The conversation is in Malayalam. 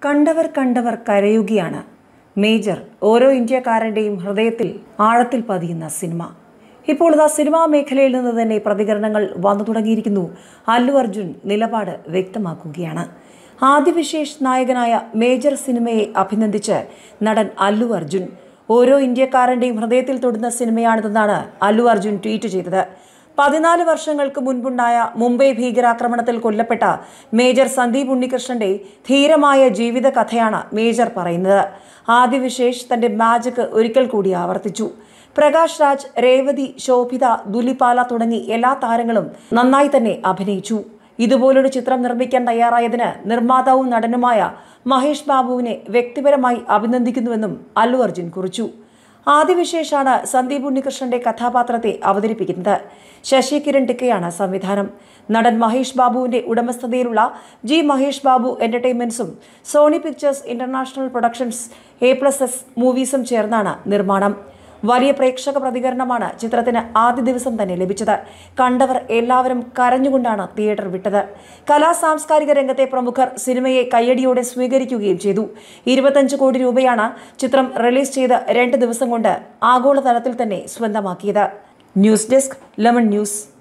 കണ്ടവർ കണ്ടവർ കരയുകയാണ് മേജർ ഓരോ ഇന്ത്യക്കാരൻ്റെയും ഹൃദയത്തിൽ ആഴത്തിൽ പതിയുന്ന സിനിമ ഇപ്പോൾ ഇതാ സിനിമാ മേഖലയിൽ നിന്ന് തന്നെ പ്രതികരണങ്ങൾ വന്നു തുടങ്ങിയിരിക്കുന്നു അല്ലു അർജുൻ നിലപാട് വ്യക്തമാക്കുകയാണ് ആദിവിശേഷ് നായകനായ മേജർ സിനിമയെ അഭിനന്ദിച്ച് നടൻ അല്ലു അർജുൻ ഓരോ ഇന്ത്യക്കാരൻ്റെയും ഹൃദയത്തിൽ തൊടുന്ന സിനിമയാണിതെന്നാണ് അല്ലു അർജുൻ ട്വീറ്റ് ചെയ്തത് പതിനാല് വർഷങ്ങൾക്ക് മുൻപുണ്ടായ മുംബൈ ഭീകരാക്രമണത്തിൽ കൊല്ലപ്പെട്ട മേജർ സന്ദീപ് ഉണ്ണികൃഷ്ണന്റെ ധീരമായ ജീവിത കഥയാണ് മേജർ പറയുന്നത് ആദിവിശേഷ് തന്റെ മാജിക് ഒരിക്കൽ കൂടി ആവർത്തിച്ചു പ്രകാശ് രാജ് രേവതി ശോഭിത ദുലിപാല തുടങ്ങി എല്ലാ താരങ്ങളും നന്നായി തന്നെ അഭിനയിച്ചു ഇതുപോലൊരു ചിത്രം നിർമ്മിക്കാൻ തയ്യാറായതിന് നിർമ്മാതാവും നടനുമായ മഹേഷ് ബാബുവിനെ വ്യക്തിപരമായി അഭിനന്ദിക്കുന്നുവെന്നും അല്ലു അർജുൻ കുറിച്ചു ആദിവിശേഷാണ് സന്ദീപ് ഉണ്ണികൃഷ്ണന്റെ കഥാപാത്രത്തെ അവതരിപ്പിക്കുന്നത് ശശി കിരൺ ടിക്കയാണ് സംവിധാനം നടൻ മഹേഷ് ബാബുവിന്റെ ഉടമസ്ഥതയിലുള്ള ജി മഹേഷ് ബാബു എന്റർടൈൻമെന്റ്സും Sony Pictures International Productions A plus S മൂവീസും ചേർന്നാണ് നിർമ്മാണം വലിയ പ്രേക്ഷക പ്രതികരണമാണ് ചിത്രത്തിന് ആദ്യ ദിവസം തന്നെ ലഭിച്ചത് കണ്ടവർ എല്ലാവരും കരഞ്ഞുകൊണ്ടാണ് തിയേറ്റർ വിട്ടത് കലാ സാംസ്കാരിക രംഗത്തെ പ്രമുഖർ സിനിമയെ കയ്യടിയോടെ സ്വീകരിക്കുകയും ചെയ്തു ഇരുപത്തഞ്ച് കോടി രൂപയാണ് ചിത്രം റിലീസ് ചെയ്ത് രണ്ട് ദിവസം കൊണ്ട് ആഗോളതലത്തിൽ തന്നെ സ്വന്തമാക്കിയത് ന്യൂസ് ഡെസ്ക് ലെമൺ ന്യൂസ്